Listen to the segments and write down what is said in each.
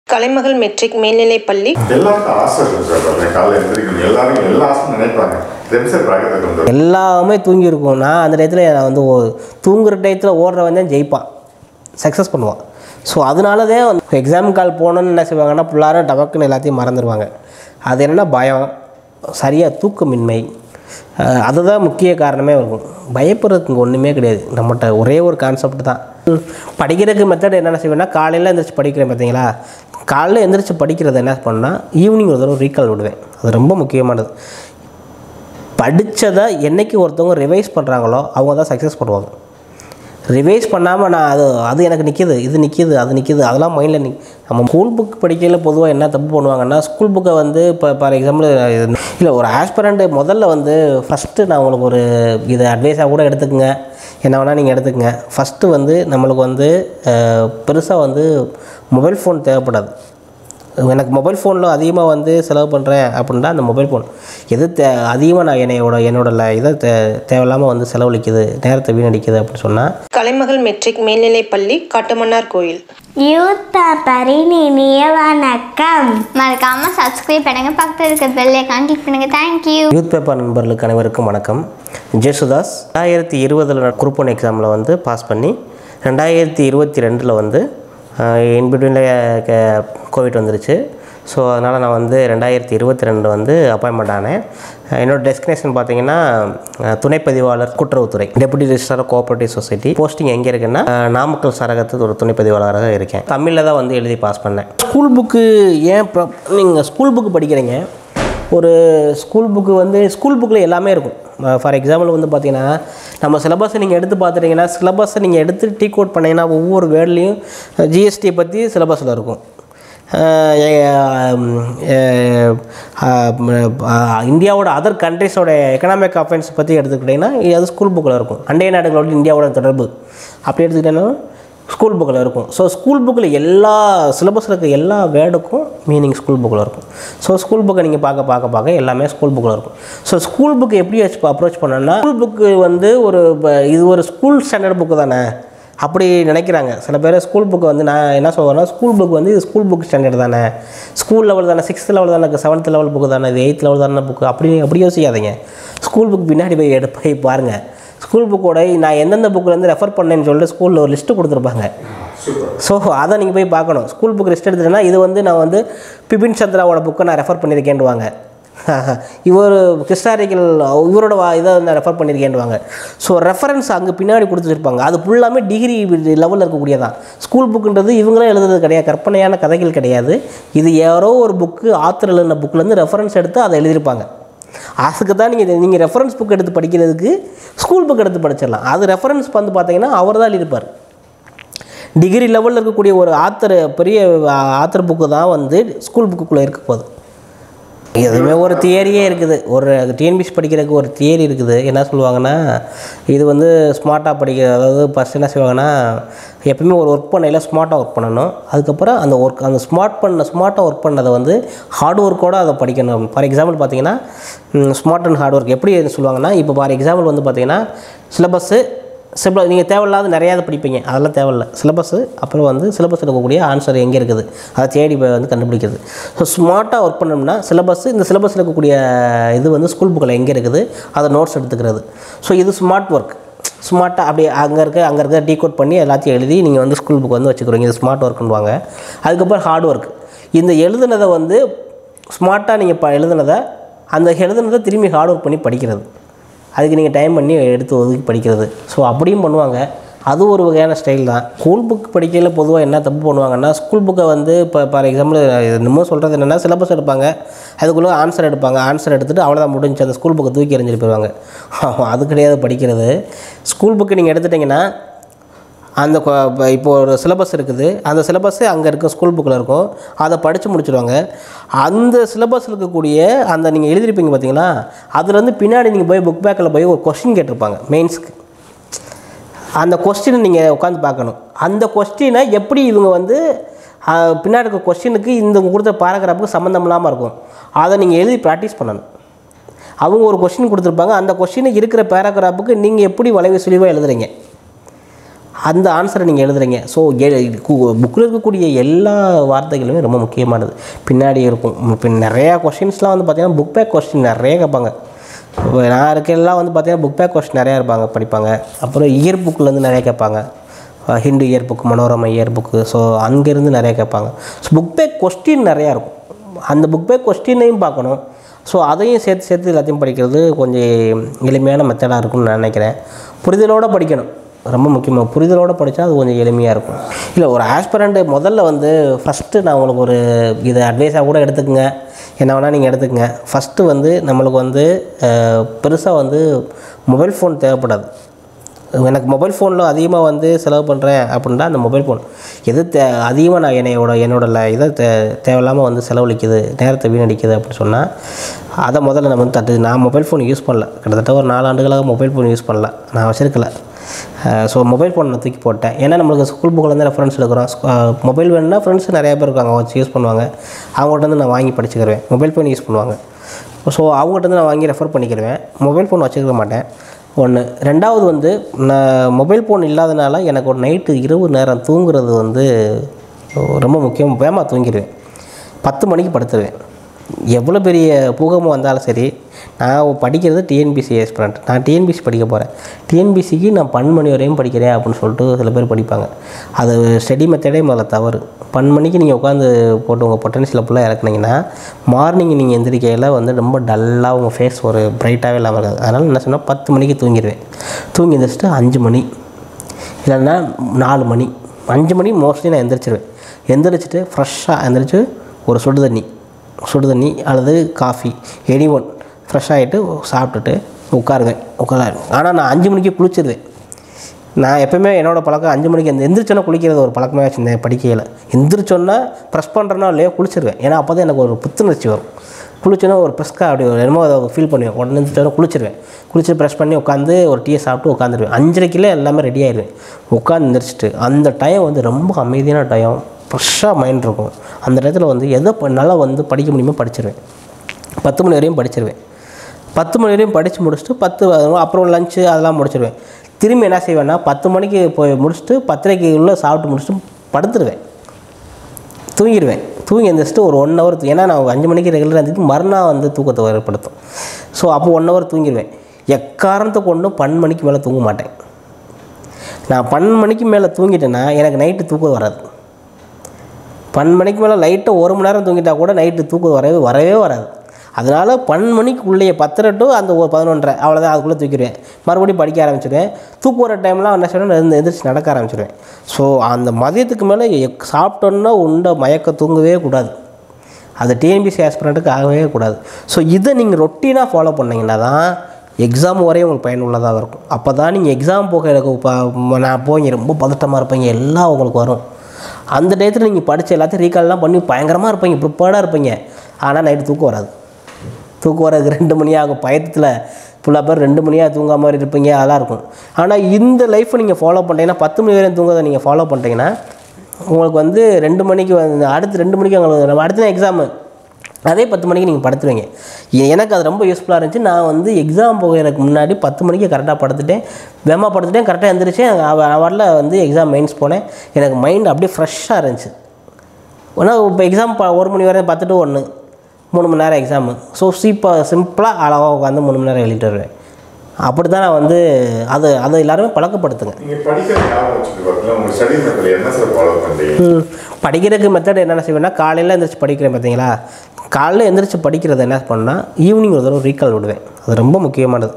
கலைமகள் matric மேல்நிலைப்பள்ளி எல்லாருக்கும் ஆசை இருக்கும் சார் பாருங்க காலையில் எழுந்திரிக்கணும் எல்லாரும் எல்லா ஆசையும் நினைப்பாங்க தினசரி பழக்கத்தை கொண்டு வரணும். எல்லாமே தூங்கியிருக்கும் நான் அந்த டயத்தில் நான் வந்து ஓ- தூங்குற டயத்தில் ஓடுறவன் தான் ஜெயிப்பான் சக்ஸஸ் பண்ணுவான் ஸோ அதனால தான் எக்ஸாம் கால் போகணுன்னு என்ன செய்வாங்கன்னா பிள்ளாரும் டபக்குன்னு எல்லாத்தையும் மறந்துடுவாங்க அது என்னென்னா பயம் சரியாக தூக்கமின்மை அஹ் அதுதான் முக்கிய காரணமே இருக்கும் பயப்படுறதுக்கு இங்கே ஒன்றுமே கிடையாது நம்மகிட்ட ஒரே ஒரு கான்செப்ட் தான் படிக்கிறதுக்கு மெத்தட் என்னென்ன செய்வேன்னா காலையில் எந்திரிச்சு படிக்கிறேன் பார்த்தீங்களா காலையில் எந்திரிச்சு படிக்கிறத என்ன பண்ணால் ஈவினிங் ஒரு தடவை ரீகால் விடுவேன் அது ரொம்ப முக்கியமானது படித்ததை என்னைக்கு ஒருத்தவங்க ரிவைஸ் பண்ணுறாங்களோ அவங்க தான் சக்ஸஸ் பண்ணுவாங்க ரிவைஸ் பண்ணாமல் நான் அது அது எனக்கு நிற்கிது இது நிற்கிது அது நிற்கிது அதெல்லாம் மைண்டில் நிக் நம்ம ஸ்கூல் புக் படிக்கையில் பொதுவாக என்ன தப்பு பண்ணுவாங்கன்னா ஸ்கூல் புக்கை வந்து இப்போ ஃபார் எக்ஸாம்பிள் இல்லை ஒரு ஆஸ்பிரண்ட்டு முதல்ல வந்து ஃபஸ்ட்டு நான் உங்களுக்கு ஒரு இது அட்வைஸாக கூட எடுத்துக்கங்க என்ன வேணால் நீங்கள் எடுத்துக்கங்க ஃபஸ்ட்டு வந்து நம்மளுக்கு வந்து பெருசாக வந்து மொபைல் ஃபோன் தேவைப்படாது எனக்கு மொபைல் ஃபோனில் அதிகமாக வந்து செலவு பண்ணுறேன் அப்படின்னா அந்த மொபைல் ஃபோன் எது தே அதிகமாக நான் என்னையோட என்னோட ல- இதை தே தேவையில்லாமல் வந்து செலவழிக்குது நேரத்தை வீணடிக்குது அப்படின்னு சொன்னால் கலைமகள் மெட்ரிக் மேல்நிலைப்பள்ளி காட்டுமன்னார் கோயில் யூத் பேப்பரின் இனிய வணக்கம் மறக்காம சப்ஸ்கிரைப் பண்ணுங்க பக்கத்தில் இருக்க பெல் ஐக்கான் கிளிக் பண்ணுங்க தேங்க்யூ யூத் பேப்பர் நண்பர்களுக்கு அனைவருக்கும் வணக்கம் ஜெசுதாஸ் ரெண்டாயிரத்தி இருபதில் குரூப் ஒன் எக்ஸாமில் வந்து பாஸ் பண்ணி ரெண்டாயிரத்தி இருபத்தி ரெண்டில் வந்து இன்பிட்வீனில் கோவிட் வந்துருச்சு ஸோ அதனால் நான் வந்து ரெண்டாயிரத்தி இருபத்தி ரெண்டு வந்து அப்பாயின்மெண்ட் ஆனேன் என்னோட டெஸ்டினேஷன் பார்த்தீங்கன்னா அஹ், துணைப்பதிவாளர் கூட்டுறவுத்துறை deputy registrar cooperative society posting எங்கே இருக்குன்னா அஹ், நாமக்கல் சரகத்து ஒரு துணைப்பதிவாளராக இருக்கேன் தமிழில் தான் வந்து எழுதி பாஸ் பண்ணேன் ஸ்கூல் புக்கு ஏன் நீங்கள் ஸ்கூல் புக்கு படிக்கிறீங்க ஒரு ஸ்கூல் புக்கு வந்து ஸ்கூல் புக்கில் எல்லாமே இருக்கும் ஃபார் எக்ஸாம்பிள் வந்து பார்த்தீங்கன்னா நம்ம சிலபஸை நீங்கள் எடுத்து பார்த்துட்டிங்கன்னா சிலபஸை நீங்கள் எடுத்து டீ கோட் பண்ணீங்கன்னா ஒவ்வொரு வேர்ட்லேயும் ஜிஎஸ்டி பற்றி சிலபஸில் இருக்கும் அஹ் அஹ் அஹ் இந்தியாவோட அதர் கண்ட்ரிஸோட எக்கனாமிக் அஃபேர்ஸ் பற்றி எடுத்துக்கிட்டிங்கன்னா அது ஸ்கூல் புக்கில் இருக்கும் அண்டைய நாடுகளோட இந்தியாவோட தொடர்பு அப்படி எடுத்துக்கிட்டேன்னா ஸ்கூல் புக்கில் இருக்கும் ஸோ ஸ்கூல் புக்கில் எல்லா சிலபஸில் இருக்க எல்லா வேர்டுக்கும் மீனிங் ஸ்கூல் புக்கில் இருக்கும் ஸோ ஸ்கூல் புக்கை நீங்கள் பார்க்க பார்க்க பார்க்க எல்லாமே ஸ்கூல் புக்கில் இருக்கும் ஸோ ஸ்கூல் புக்கு எப்படி அப்ரோச் பண்ணோன்னா ஸ்கூல் புக்கு வந்து ஒரு ப- இது ஒரு ஸ்கூல் ஸ்டாண்டர்ட் புக்கு தானே அப்படி நினைக்கிறாங்க சில பேர் ஸ்கூல் புக்கு வந்து நான் என்ன சொல்கிறேன்னா ஸ்கூல் புக் வந்து இது ஸ்கூல் புக் ஸ்டாண்டர்ட் தானே ஸ்கூல் லெவல் தானே சிக்ஸ்த் லெவல் தானே செவன்த் லெவல் புக்கு தானே இது எயித் லெவல் தானே புக்கு அப்படி அப்படி யோசிக்காதீங்க ஸ்கூல் புக் பின்னாடி போய் எடு போய் பாருங்கள் ஸ்கூல் புக்கோட நான் எந்தெந்த புக்கிலேருந்து ரெஃபர் பண்ணேன்னு சொல்லிட்டு ஸ்கூலில் ஒரு லிஸ்ட்டு கொடுத்துருப்பாங்க ஸோ அதை நீங்கள் போய் பார்க்கணும் ஸ்கூல் புக் லிஸ்ட் எடுத்துட்டேன்னா இது வந்து நான் வந்து பிபின் சந்திராவோட புக்கை நான் ரெஃபர் பண்ணியிருக்கேன்டுவாங்க இவர் ஹிஸ்டாரிக்கல் இவரோட வா- இதை நான் ரெஃபர் பண்ணியிருக்கேன்டுவாங்க ஸோ ரெஃபரன்ஸ் அங்கே பின்னாடி கொடுத்துருப்பாங்க அது ஃபுல்லாமே டிகிரி லெவலில் இருக்கக்கூடியதான் ஸ்கூல் புக்குன்றது இவங்களே எழுதுறது கிடையாது கற்பனையான கதைகள் கிடையாது இது யாரோ ஒரு புக்கு ஆத்தர் எழுதின புக்லேருந்து ரெஃபரன்ஸ் எடுத்து அதை எழுதியிருப்பாங்க அதுக்கு தான் நீங்கள் நீங்கள் ரெஃபரன்ஸ் புக் எடுத்து படிக்கிறதுக்கு ஸ்கூல் புக் எடுத்து படிச்சிடலாம் அது ரெஃபரன்ஸ் வந்து பார்த்தீங்கன்னா அவர் தான் எழுதியிருப்பார் டிகிரி லெவலில் இருக்கக்கூடிய ஒரு ஆத்தர் பெரிய ஆத்தர் புக்கு தான் வந்து ஸ்கூல் புக்குள்ளே இருக்க போகுது எதுவுமே ஒரு தியரியே இருக்குது ஒரு டிஎன்பிசி படிக்கிறதுக்கு ஒரு தியரி இருக்குது என்ன சொல்லுவாங்கன்னா இது வந்து ஸ்மார்ட்டாக படிக்கிற அதாவது ஃபஸ்ட் என்ன செய்வாங்கன்னா எப்பவுமே ஒரு ஒர்க் பண்ணையில் ஸ்மார்ட்டாக ஒர்க் பண்ணணும் அதுக்கப்புறம் அந்த ஒர்க் அந்த ஸ்மார்ட் பண்ண ஸ்மார்ட்டாக ஒர்க் பண்ணதை வந்து ஹார்ட் ஒர்க்கோடு அதை படிக்கணும் ஃபார் எக்ஸாம்பிள் பார்த்தீங்கன்னா ஸ்மார்ட் அண்ட் ஹார்ட் ஒர்க் எப்படி சொல்லுவாங்கன்னா இப்போ ஃபார் எக்ஸாம்பிள் வந்து பார்த்தீங்கன்னா சிலபஸ்ஸு சில நீங்கள் தேவையில்லாத நிறையா படிப்பீங்க அதெல்லாம் தேவையில்ல சிலபஸ்ஸு அப்புறம் வந்து சிலபஸ் இருக்கக்கூடிய ஆன்சர் எங்கே இருக்குது அதை தேடி போய் வந்து கண்டுபிடிக்கிறது ஸோ ஸ்மார்ட்டாக ஒர்க் பண்ணோம்னா சிலபஸ் இந்த சிலபஸில் இருக்கக்கூடிய இது வந்து ஸ்கூல் புக்கில் எங்கே இருக்குது அதை நோட்ஸ் எடுத்துக்கிறது ஸோ இது ஸ்மார்ட் ஒர்க் ஸ்மார்ட்டாக அப்படியே அங்கே இருக்க அங்கே இருக்க டீகோட் பண்ணி எல்லாத்தையும் எழுதி நீங்கள் வந்து ஸ்கூல் புக் வந்து வச்சுக்கிறீங்க இது ஸ்மார்ட் ஒர்க்குன்னுவாங்க அதுக்கப்புறம் ஹார்ட் ஒர்க் இந்த எழுதுனதை வந்து ஸ்மார்ட்டாக நீங்கள் இப்போ எழுதுனதை அந்த எழுதுனதை திரும்பி ஹார்ட் ஒர்க் பண்ணி படிக்கிறது அதுக்கு நீங்கள் டைம் பண்ணி எடுத்து ஒதுக்கி படிக்கிறது ஸோ அப்படியும் பண்ணுவாங்க அது ஒரு வகையான ஸ்டைல் தான் ஸ்கூல் புக் படிக்கையில் பொதுவாக என்ன தப்பு பண்ணுவாங்கன்னா ஸ்கூல் புக்கை வந்து இப்போ ஃபார் எக்ஸாம்பிள் இன்னமும் சொல்கிறது என்னென்னா சிலபஸ் எடுப்பாங்க அதுக்குள்ளே ஆன்சர் எடுப்பாங்க ஆன்சர் எடுத்துகிட்டு அவ்வளோதான் முடிஞ்சு அந்த ஸ்கூல் புக்கை தூக்கி எறிஞ்சிட்டு போயிடுவாங்க அது கிடையாது படிக்கிறது ஸ்கூல் புக்கு நீங்கள் எடுத்துட்டிங்கன்னா அந்த கொ- இப்ப இப்போ ஒரு சிலபஸ் இருக்குது அந்த சிலபஸ்ஸே அங்கே இருக்கும் ஸ்கூல் புக்கில் இருக்கும் அதை படித்து முடிச்சிடுவாங்க அந்த சிலபஸ் இருக்கக்கூடிய அந்த நீங்கள் எழுதிருப்பீங்க பார்த்தீங்களா அதுலேருந்து பின்னாடி நீங்கள் போய் புக் பேக்கில் போய் ஒரு கொஸ்டின் கேட்டிருப்பாங்க மெயின்ஸ்க்கு அந்த கொஸ்டினை நீங்கள் உட்காந்து பார்க்கணும் அந்த கொஸ்டினை எப்படி இவங்க வந்து அஹ், பின்னாடி இருக்க கொஸ்டினுக்கு இந்த கொடுத்த பேராகிராஃபுக்கு சம்மந்தம் இல்லாமல் இருக்கும் அதை நீங்கள் எழுதி ப்ராக்டிஸ் பண்ணணும் அவங்க ஒரு கொஸ்டின் கொடுத்துருப்பாங்க அந்த கொஸ்டினுக்கு இருக்கிற பேராகிராஃபுக்கு நீங்கள் எப்படி வளைவு சுழிவாக எழுதுறீங்க அந்த ஆன்சரை நீங்கள் எழுதுறீங்க ஸோ புக்கில் இருக்கக்கூடிய எல்லா வார்த்தைகளுமே ரொம்ப முக்கியமானது பின்னாடி இருக்கும் இப்போ நிறையா கொஷின்ஸ்லாம் வந்து பார்த்தீங்கன்னா புக் பேக் கொஸ்டின் நிறைய கேட்பாங்க இப்போ நான் இருக்கலாம் வந்து பார்த்தீங்கன்னா புக் பேக் கொஸ்டின் நிறையா இருப்பாங்க படிப்பாங்க அப்புறம் இயர் புக்கிலேருந்து நிறைய கேட்பாங்க அஹ் Hindu year book Manorama year book so அங்கேருந்து நிறைய கேட்பாங்க ஸோ புக் பேக் கொஸ்டின் நிறையா இருக்கும் அந்த புக் பேக் கொஸ்டினையும் பார்க்கணும் ஸோ அதையும் சேர்த்து சேர்த்து எல்லாத்தையும் படிக்கிறது கொஞ்சம் எளிமையான மெத்தடாக இருக்கும்னு நான் நினைக்கிறேன் புரிதலோடு படிக்கணும் ரொம்ப முக்கியமாக புரிதலோடு படித்தா அது கொஞ்சம் எளிமையாக இருக்கும் இல்லை ஒரு ஆஸ்பிரண்ட்டு முதல்ல வந்து ஃபஸ்ட்டு நான் உங்களுக்கு ஒரு இது அட்வைஸாக கூட எடுத்துக்கங்க என்ன வேணால் நீங்கள் எடுத்துக்கங்க ஃபஸ்ட்டு வந்து நம்மளுக்கு வந்து பெருசாக வந்து மொபைல் ஃபோன் தேவைப்படாது எனக்கு மொபைல் ஃபோனில் அதிகமாக வந்து செலவு பண்ணுறேன் அப்படின்னா அந்த மொபைல் ஃபோன் எது தே அதிகமாக நான் என்னையோட என்னோட ல- இதை தே தேவையில்லாமல் வந்து செலவழிக்குது நேரத்தை வீணடிக்குது அப்படின்னு சொன்னால் அதை முதல்ல நம்ம வந்து தட்டு நான் மொபைல் ஃபோன் யூஸ் பண்ணல கிட்டத்தட்ட ஒரு நாலு ஆண்டுகளாக மொபைல் ஃபோன் யூஸ் பண்ணல நான் வச்சிருக்கல ஸோ மொபைல் ஃபோன் நான் தூக்கி போட்டேன் ஏன்னா நம்மளுக்கு ஸ்கூல் புக்கிலேருந்து ரெஃபரன்ஸ் எடுக்கிறோம் மொபைல் வேணும்னா ஃப்ரெண்ட்ஸ் நிறைய பேர் இருக்காங்க வச்சு யூஸ் பண்ணுவாங்க அவங்கள்ட்ட வந்து நான் வாங்கி படிச்சுக்கிருவேன் மொபைல் ஃபோன் யூஸ் பண்ணுவாங்க ஸோ அவங்ககிட்ட வந்து நான் வாங்கி ரெஃபர் பண்ணிக்கிருவேன் மொபைல் ஃபோன் வச்சுருக்க மாட்டேன் ஒன்று ரெண்டாவது வந்து நான் மொபைல் ஃபோன் இல்லாதனால எனக்கு ஒரு நைட்டு இரவு நேரம் தூங்குறது வந்து ரொம்ப முக்கியம் வேகமாக தூங்கிடுவேன் பத்து மணிக்கு படுத்துருவேன் எவ்வளோ பெரிய பூகம்பம் வந்தாலும் சரி நான் படிக்கிறது டிஎன்பிசி எஸ்பிரண்ட் நான் டிஎன்பிசி படிக்க போகிறேன் டிஎன்பிசிக்கு நான் பன்மணி வரையும் படிக்கிறேன் அப்படின்னு சொல்லிட்டு சில பேர் படிப்பாங்க அது ஸ்டடி மெத்தடே முதல்ல தவறு பன்மணிக்கு நீங்கள் உட்காந்து போட்டு உங்கள் பொட்டன்ஷியல் ஃபுல்லாக இறக்குனீங்கன்னா மார்னிங் நீங்கள் எந்திரிக்கையில் வந்து ரொம்ப டல்லாக உங்கள் ஃபேஸ் ஒரு பிரைட்டாகவே இல்லாமல் இருக்காது அதனால் என்ன சொன்னால் பத்து மணிக்கு தூங்கிடுவேன் தூங்கி எந்திரிச்சிட்டு அஞ்சு மணி இல்லைன்னா நாலு மணி அஞ்சு மணி மோஸ்ட்லி நான் எந்திரிச்சிருவேன் எந்திரிச்சிட்டு ஃப்ரெஷ்ஷாக எந்திரிச்சு ஒரு சுடு தண்ணி சுடு தண்ணி அல்லது காஃபி எனி ஒன் ஃப்ரெஷ் ஆகிட்டு சாப்பிட்டுட்டு உட்காருவேன் உட்காரு ஆனால் நான் அஞ்சு மணிக்கு குளிச்சிருவேன் நான் எப்பவுமே என்னோட பழக்கம் அஞ்சு மணிக்கு எந்த எந்திரிச்சோன்னா குளிக்கிறது ஒரு பழக்கமே வச்சுருந்தேன் படிக்கையில் எந்திரிச்சோன்னா ப்ரெஸ் பண்ணுறேன்னா இல்லையோ குளிச்சிருவேன் ஏன்னா அப்போ தான் எனக்கு ஒரு புத்துணர்ச்சி வரும் குளிச்சோன்னா ஒரு ப்ரெஸ்க்காக அப்படி ஒரு என்னமோ அதை ஃபீல் பண்ணுவேன் உடனே எந்திரிச்சோன்னா குளிச்சிருவேன் குளிச்சு ப்ரெஷ் பண்ணி உட்காந்து ஒரு டீயை சாப்பிட்டு உட்காந்துருவேன் அஞ்சரைக்கில் எல்லாமே ரெடி ஆயிடுவேன் உட்காந்து எந்திரிச்சிட்டு அந்த டைம் வந்து ரொம்ப அமைதியான டைம் ஃப்ரெஷ்ஷாக மைண்ட் இருக்கும் அந்த டயத்தில் வந்து எதை பண்ணாலும் வந்து படிக்க முடியுமோ படிச்சிருவேன் பத்து மணி வரையும் படிச்சிருவேன் பத்து மணி வரையும் படித்து முடிச்சுட்டு பத்து அப்புறம் லஞ்சு அதெல்லாம் முடிச்சிருவேன் திரும்பி என்ன செய்வேன்னா பத்து மணிக்கு போய் முடிச்சுட்டு பத்தரைக்கு உள்ள சாப்பிட்டு முடிச்சுட்டு படுத்துருவேன் தூங்கிடுவேன் தூங்கி எந்திரிச்சிட்டு ஒரு ஒன் ஹவர் ஏன்னா நான் அஞ்சு மணிக்கு ரெகுலராக இருந்துட்டு மறுநாள் வந்து தூக்கத்தை ஏற்படுத்தும் ஸோ அப்போ ஒன் ஹவர் தூங்கிடுவேன் எக்காரணத்தை கொண்டும் பன்னெண்டு மணிக்கு மேலே தூங்க மாட்டேன் நான் பன்னெண்டு மணிக்கு மேலே தூங்கிட்டேன்னா எனக்கு நைட்டு தூக்கம் வராது பன்னெண்டு மணிக்கு மேலே லைட்டாக ஒரு மணி நேரம் தூங்கிட்டா கூட நைட்டு தூக்கம் வரவே வரவே வராது அதனால் பன்னெண்டு மணிக்குள்ளேயே பத்தரை டு அந்த ஒரு பதினொன்றரை அவ்வளோதான் அதுக்குள்ளே தூக்கிடுவேன் மறுபடியும் படிக்க ஆரம்பிச்சிடுவேன் தூக்கு வர டைம்லாம் என்ன செய்வேன் எழுந்து எந்திரிச்சு நடக்க ஆரம்பிச்சிடுவேன் ஸோ அந்த மதியத்துக்கு மேலே எக்- சாப்பிட்டோன்னா உண்ட மயக்க தூங்கவே கூடாது அது டிஎன்பிசி ஆஸ்பிரண்ட்டுக்கு ஆகவே கூடாது ஸோ இதை நீங்கள் ரொட்டீனாக ஃபாலோ பண்ணீங்கன்னா தான் எக்ஸாம் வரையும் உங்களுக்கு பயனுள்ளதாக இருக்கும் அப்போ தான் நீங்கள் எக்ஸாம் போக எனக்கு இப்போ நான் போய் ரொம்ப பதட்டமாக இருப்பீங்க எல்லாம் உங்களுக்கு வரும் அந்த டயத்தில் நீங்கள் படித்த எல்லாத்தையும் ரீகால்லாம் பண்ணி பயங்கரமாக இருப்பீங்க ப்ரிப்பேர்டாக இருப்பீங்க ஆனால் நைட்டு தூக்கம் வராது தூக்கம் வரதுக்கு ரெண்டு மணி ஆகும் பயத்தில் ஃபுல்லாக பேர் ரெண்டு மணியாக தூங்காம மாதிரி இருப்பீங்க அதெல்லாம் இருக்கும் ஆனால் இந்த லைஃப்பை நீங்கள் ஃபாலோ பண்ணிட்டீங்கன்னா பத்து மணி வரையும் தூங்காத நீங்கள் ஃபாலோ பண்ணிட்டீங்கன்னா உங்களுக்கு வந்து ரெண்டு மணிக்கு வந்து அடுத்து ரெண்டு மணிக்கு உங்களுக்கு நம்ம அடுத்த எக்ஸாமு அதே பத்து மணிக்கு நீங்கள் படுத்துருவீங்க எ- எனக்கு அது ரொம்ப யூஸ்ஃபுல்லாக இருந்துச்சு நான் வந்து எக்ஸாம் போகிறதுக்கு முன்னாடி பத்து மணிக்கு கரெக்டாக படுத்துட்டேன் வேகமாக படுத்துட்டேன் கரெக்டாக எழுந்திரிச்சேன் அவரில் வந்து எக்ஸாம் மெயின்ஸ் போனேன் எனக்கு மைண்ட் அப்படியே ஃப்ரெஷ்ஷாக இருந்துச்சு ஒன்றா இப்போ எக்ஸாம் ப ஒரு மணி வரையும் பார்த்துட்டு ஒன்று மூணு மணி நேரம் எக்ஸாமு ஸோ சீப்பாக சிம்பிளாக அழகாக உட்காந்து மூணு மணி நேரம் எழுதிட்டு வருவேன் அப்படி தான் நான் வந்து அது அதை எல்லாருமே பழக்கப்படுத்துங்க நீங்கள் படிக்கிற ஞாபகம் வச்சுட்டு பார்த்தீங்கன்னா உங்கள் ஸ்டடி மெத்தட் என்ன சார் ஃபாலோ பண்ணுறீங்க ம், படிக்கிறதுக்கு மெத்தட் என்னென்ன செய்வேன்னா காலையில் எந்திரிச்சு படிக்கிறேன் பார்த்தீங்களா காலையில் எந்திரிச்சு படிக்கிறது என்ன பண்ணால் ஈவினிங் ஒரு தடவை ரீகால் விடுவேன் அது ரொம்ப முக்கியமானது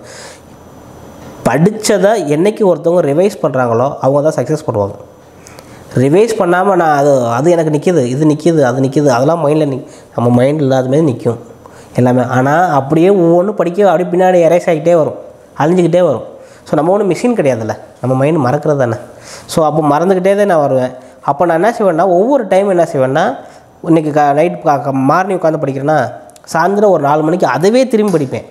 படித்ததை என்னைக்கு ஒருத்தவங்க ரிவைஸ் பண்ணுறாங்களோ அவங்க தான் சக்ஸஸ் பண்ணுவாங்க ரிவைஸ் பண்ணாமல் நான் அது அது எனக்கு நிற்கிது இது நிற்கிது அது நிற்கிது அதெல்லாம் மைண்டில் நிக் நம்ம மைண்ட் இல்லாத மாதிரி நிற்கும் எல்லாமே ஆனால் அப்படியே ஒவ்வொன்றும் படிக்க அப்படியே பின்னாடி எரேஸ் ஆகிட்டே வரும் அழிஞ்சிக்கிட்டே வரும் ஸோ நம்ம ஒன்றும் மிஷின் கிடையாதுல்ல நம்ம மைண்ட் மறக்கிறது தானே ஸோ அப்போ மறந்துக்கிட்டே தான் நான் வருவேன் அப்போ நான் என்ன செய்வேன்னா ஒவ்வொரு டைம் என்ன செய்வேன்னா இன்றைக்கி க நைட் மார்னிங் உட்காந்து படிக்கிறேன்னா சாயந்தரம் ஒரு நாலு மணிக்கு அதுவே திரும்பி படிப்பேன்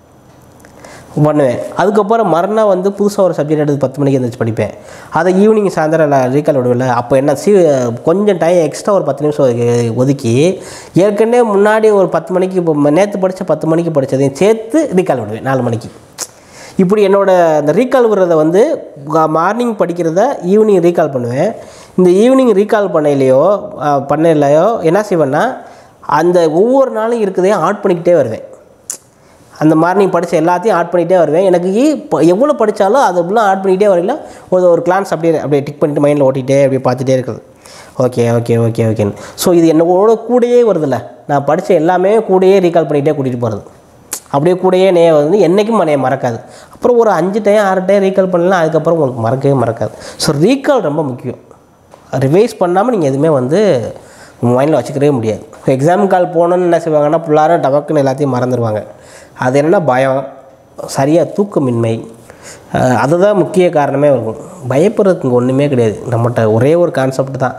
பண்ணுவேன் அதுக்கப்புறம் மறுநாள் வந்து புதுசாக ஒரு சப்ஜெக்ட் எடுத்து பத்து மணிக்கு எழுந்திரிச்சு படிப்பேன் அதை ஈவினிங் சாயந்தரம் நான் ரீகால் விடுவேன்ல அப்போ என்ன சி கொஞ்சம் டைம் எக்ஸ்ட்ரா ஒரு பத்து நிமிஷம் ஒதுக்கி- ஒதுக்கி ஏற்கனவே முன்னாடி ஒரு பத்து மணிக்கு இப்போ நேற்று படித்த பத்து மணிக்கு படித்ததையும் சேர்த்து ரீகால் விடுவேன் நாலு மணிக்கு இப்படி என்னோட அந்த ரீகால் விடுறத வந்து மார்னிங் படிக்கிறத ஈவினிங் ரீகால் பண்ணுவேன் இந்த ஈவினிங் ரீகால் பண்ணலையோ பண்ணலையோ என்ன செய்வேன்னா அந்த ஒவ்வொரு நாளும் இருக்கிறதையும் ஆட் பண்ணிக்கிட்டே வருவேன் அந்த மார்னிங் படித்த எல்லாத்தையும் ஆட் பண்ணிகிட்டே வருவேன் எனக்கு இப்போ எவ்வளோ படித்தாலும் அது ஃபுல்லாக ஆட் பண்ணிகிட்டே வரல ஒரு ஒரு கிளான்ஸ் அப்படியே அப்படியே டிக் பண்ணிட்டு மைண்டில் ஓட்டிகிட்டே அப்படியே பார்த்துட்டே இருக்குது ஓகே ஓகே ஓகே ஓகேன்னு ஸோ இது என்னோட கூடயே வருதுல்ல நான் படித்த எல்லாமே கூடயே ரீகால் பண்ணிகிட்டே கூட்டிகிட்டு போகிறது அப்படியே கூடயே நே வந்து என்றைக்கும் மனைய மறக்காது அப்புறம் ஒரு அஞ்சு டைம் ஆறு டைம் ரீகால் பண்ணலாம் அதுக்கப்புறம் உங்களுக்கு மறக்கவே மறக்காது ஸோ ரீகால் ரொம்ப முக்கியம் ரிவைஸ் பண்ணாமல் நீங்கள் எதுவுமே வந்து மைண்டில் வச்சுக்கவே முடியாது எக்ஸாம் கால் போகணுன்னு என்ன செய்வாங்கன்னா ஃபுல்லாரும் டபக்குன்னு எல்லாத்தையும் மறந்துடுவாங்க அது என்னென்னா பயம் சரியாக தூக்கமின்மை அஹ் அதுதான் முக்கிய காரணமே இருக்கும் பயப்படுறதுக்கு இங்கே ஒன்றுமே கிடையாது நம்மகிட்ட ஒரே ஒரு கான்செப்ட் தான்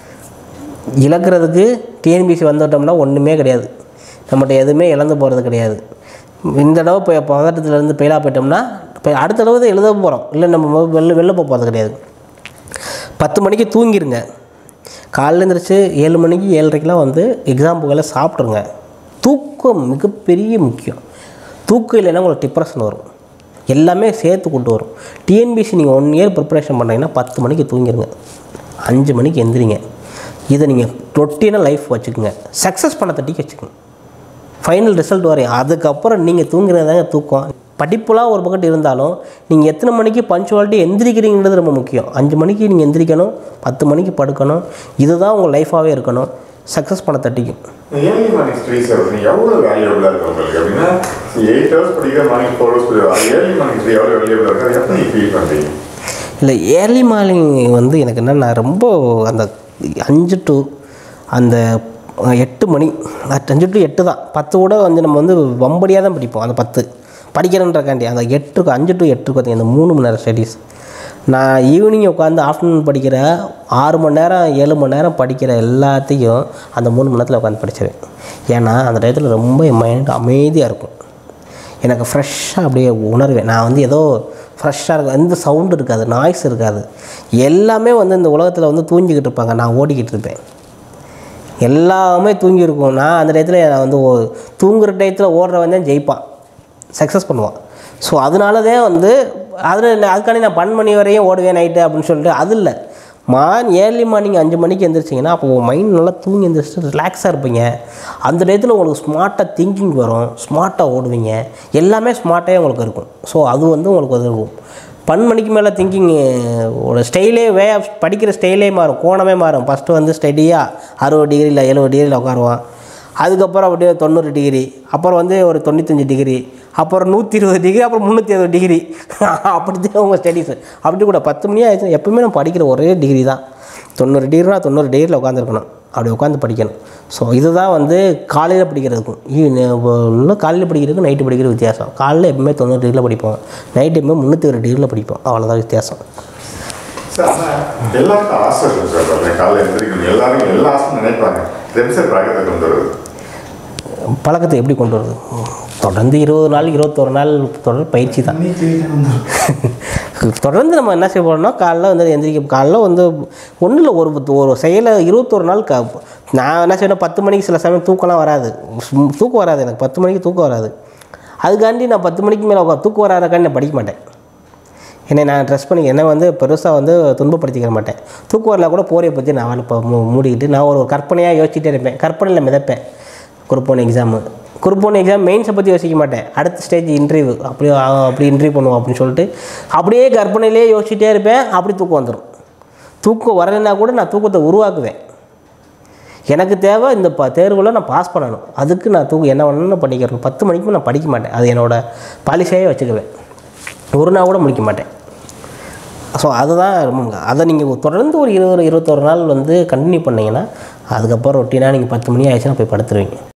இழக்கிறதுக்கு டிஎன்பிசி வந்துட்டோம்னா ஒன்றுமே கிடையாது நம்மகிட்ட எதுவுமே இழந்து போகிறது கிடையாது இந்த தடவை இப்போ பதட்டத்துலேருந்து ஃபெயிலாக போயிட்டோம்னா இப்போ அடுத்த தடவை தான் எழுத போகிறோம் இல்லை நம்ம மொ- வெளில வெளில போக போகிறது கிடையாது பத்து மணிக்கு தூங்கிருங்க காலைல எழுந்திரிச்சு ஏழு மணிக்கு ஏழரைக்கெலாம் வந்து எக்ஸாம் புகழ சாப்பிட்ருங்க தூக்கம் மிகப்பெரிய முக்கியம் தூக்கம் இல்லைன்னா உங்களுக்கு டிப்ரெஷன் வரும் எல்லாமே சேர்த்து கொண்டு வரும் டிஎன்பிசி நீங்கள் ஒன் இயர் ப்ரிப்பரேஷன் பண்ணுறீங்கன்னா பத்து மணிக்கு தூங்கிடுங்க அஞ்சு மணிக்கு எந்திரிங்க இதை நீங்கள் ரொட்டீனாக லைஃப் வச்சுக்கோங்க சக்ஸஸ் பண்ண தட்டிக்கு வச்சுக்கோங்க ஃபைனல் ரிசல்ட் வரையும் அதுக்கப்புறம் நீங்கள் தூங்குறதாங்க தூக்கம் படிப்புலாம் ஒரு பக்கத்து இருந்தாலும் நீங்கள் எத்தனை மணிக்கு பஞ்சுவாலிட்டி எந்திரிக்கிறீங்கிறது ரொம்ப முக்கியம் அஞ்சு மணிக்கு நீங்கள் எந்திரிக்கணும் பத்து மணிக்கு படுக்கணும் இதுதான் உங்கள் லைஃபாகவே இருக்கணும் சக்ஸஸ் பண்ண தட்டிக்கும் ஏர்லி மார்னிங் ஸ்டடீஸ் நீங்கள் எவ்வளோ வேல்யூபிளாக இருக்கு உங்களுக்கு அப்படின்னா எயிட் ஹவர்ஸ் படிக்கிற morning four hours early morning study எவ்வளோ வேல்யூபிளாக இருக்கு அதை எப்படி ஃபீல் பண்ணுறீங்க இல்லை ஏர்லி மார்னிங் வந்து எனக்கு என்னென்னா ரொம்ப அந்த அஞ்சு டு அந்த அஹ், எட்டு மணி அட் அஞ்சு டு எட்டு தான் பத்து கூட வந்து நம்ம வந்து வம்படியாக தான் படிப்போம் அந்த பத்து படிக்கிறன்றக்காண்டி அந்த எட்டுக்கு அஞ்சு டு எட்டுக்கு பார்த்தீங்க அந்த மூணு மணி நேரம் ஸ்டடீஸ் நான் ஈவினிங் உட்காந்து ஆஃப்டர்நூன் படிக்கிற ஆறு மணி நேரம் ஏழு மணி நேரம் படிக்கிற எல்லாத்தையும் அந்த மூணு மணி நேரத்தில் உட்காந்து படிச்சிருவேன் ஏன்னா அந்த டயத்தில் ரொம்ப என் மைண்ட் அமைதியாக இருக்கும் எனக்கு ஃப்ரெஷ்ஷாக அப்படியே உணர்வேன் நான் வந்து ஏதோ ஃப்ரெஷ்ஷாக இருக்கும் எந்த சவுண்டு இருக்காது நாய்ஸ் இருக்காது எல்லாமே வந்து இந்த உலகத்தில் வந்து தூங்கிக்கிட்டு இருப்பாங்க நான் ஓடிக்கிட்டு இருப்பேன் எல்லாமே தூங்கியிருக்கும் நான் அந்த டயத்தில் நான் வந்து ஓ- தூங்குற டயத்தில் ஓடுறவன் தான் ஜெயிப்பான் சக்ஸஸ் பண்ணுவான் ஸோ அதனால தான் வந்து அதில் அதுக்காண்டி நான் பன் மணி வரையும் ஓடுவேன் நைட்டு அப்படின்னு சொல்லிட்டு அது இல்லை மார்ன் ஏர்லி மார்னிங் அஞ்சு மணிக்கு எந்திரிச்சிங்கன்னா அப்போ உங்கள் மைண்ட் நல்லா தூங்கி எந்திரிச்சிட்டு ரிலாக்ஸாக இருப்பீங்க அந்த டயத்தில் உங்களுக்கு ஸ்மார்ட்டாக திங்கிங் வரும் ஸ்மார்ட்டாக ஓடுவீங்க எல்லாமே ஸ்மார்ட்டாக உங்களுக்கு இருக்கும் ஸோ அது வந்து உங்களுக்கு அது இருக்கும் பன் மணிக்கு மேலே திங்கிங் ஒரு ஸ்டைலே வே ஆஃப் படிக்கிற ஸ்டைலே மாறும் கோணமே மாறும் ஃபஸ்ட்டு வந்து ஸ்டடியாக அறுபது டிகிரியில் எழுபது டிகிரியில் உட்காருவான் அதுக்கப்புறம் அப்படியே தொண்ணூறு டிகிரி அப்புறம் வந்து ஒரு தொண்ணூத்தஞ்சு டிகிரி அப்புறம் நூற்றி இருபது டிகிரி அப்புறம் முந்நூற்றி அறுபது டிகிரி அப்படி தான் உங்கள் ஸ்டடீஸு அப்படி கூட பத்து மணி ஆயிடுச்சு எப்பவுமே நம்ம படிக்கிற ஒரே டிகிரி தான் தொண்ணூறு டிகிரினா தொண்ணூறு டிகிரியில் உட்காந்துருக்கணும் அப்படி உட்காந்து படிக்கணும் ஸோ இதுதான் வந்து காலையில் படிக்கிறதுக்கும் இன்னும் காலையில் படிக்கிறதுக்கும் நைட்டு படிக்கிற வித்தியாசம் காலையில் எப்பவுமே தொண்ணூறு டிகிரியில் படிப்போம் நைட்டு எப்பவுமே முந்நூற்றி ஒரு டிகிரியில் படிப்போம் அவ்வளோதான் வித்தியாசம் சார் ஆனால் எல்லாருக்கும் ஆசை இருக்கும் சார் பாருங்க காலையில் எந்திரிக்கணும் எல்லாரும் எல்லா ஆசையும் நினைப்பாங்க ரெம்சர் பிராக்கத்தை கொண்டு வருது பழக்கத்தை எப்படி கொண்டு வருது தொடர்ந்து இருபது நாள் இருபத்தொரு நாள் தொடர் பயிற்சி தான் தொடர்ந்து நம்ம என்ன செய்ய போகிறோம்னா காலைல வந்து எந்திரிக்க காலைல வந்து ஒன்றும் இல்லை ஒரு ஒரு செயலை இருபத்தொரு நாள் க நான் என்ன செய்யணும் பத்து மணிக்கு சில சமயம் தூக்கம்லாம் வராது சும்- தூக்கம் வராது எனக்கு பத்து மணிக்கு தூக்கம் வராது அதுக்காண்டி நான் பத்து மணிக்கு மேலே உட்கா தூக்கம் வராதுக்காண்டி நான் படிக்க மாட்டேன் என்னை நான் ட்ரெஸ் பண்ணி என்னை வந்து பெருசாக வந்து துன்பப்படுத்திக்கிற மாட்டேன் தூக்கம் வரல கூட போரையை பற்றி நான் இப்போ மூடிக்கிட்டு நான் ஒரு கற்பனையாக யோசிச்சுட்டே இருப்பேன் கற்பனையில் மிதப்பேன் group one exam group one exam மெயின்ஸை பற்றி யோசிக்க மாட்டேன் அடுத்த ஸ்டேஜ் இன்டர்வியூ அப்படி ஆ, அப்படி இன்டர்வியூ பண்ணுவோம் அப்படின்னு சொல்லிட்டு அப்படியே கற்பனையிலே யோசிச்சுட்டே இருப்பேன் அப்படி தூக்கம் வந்துடும் தூக்கம் வரலைன்னா கூட நான் தூக்கத்தை உருவாக்குவேன் எனக்கு தேவை இந்த ப தேர்வில் நான் பாஸ் பண்ணணும் அதுக்கு நான் தூக்கம் என்ன வேணும்னு படிக்கிறேன் பத்து மணிக்கு நான் படிக்க மாட்டேன் அது என்னோட பாலிசியாகவே வச்சுக்குவேன் ஒரு நாள் கூட முடிக்க மாட்டேன் ஸோ அதுதான் ரொம்ப முக்கியம். அதை நீங்கள் தொடர்ந்து ஒரு இருபது இருபத்தொரு நாள் வந்து கண்டினியூ பண்ணீங்கன்னா அதுக்கப்புறம் ரொட்டீனாக நீங்கள் பத்து மணி ஆயிடுச்சுன்னா போய் படுத்துருவீங்க